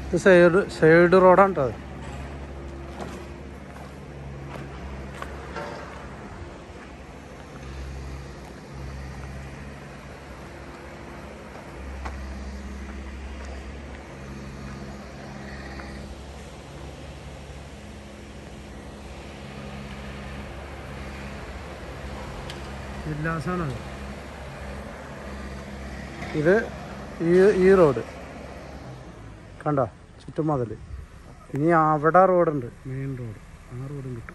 ഇത് side side റോഡാണ് കേട്ടോ അത് ഉല്ലാസാണത് ഇത് ഈ ഈ റോഡ് കണ്ടോ ചുറ്റുമതിൽ ഇനി അവിടെ റോഡുണ്ട് മെയിൻ റോഡ് ആ റോഡും കിട്ടും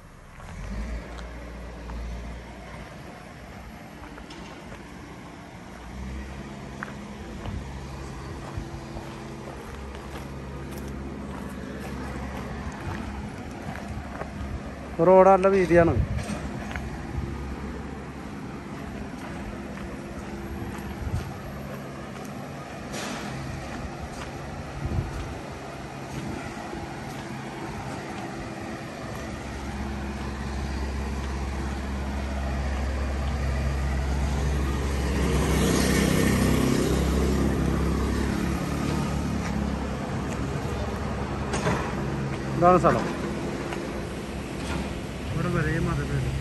റോഡ് നല്ല വീതിയാണ് ഇതാണ് സ്ഥലം ഇവിടെ വരെയും മതപേര്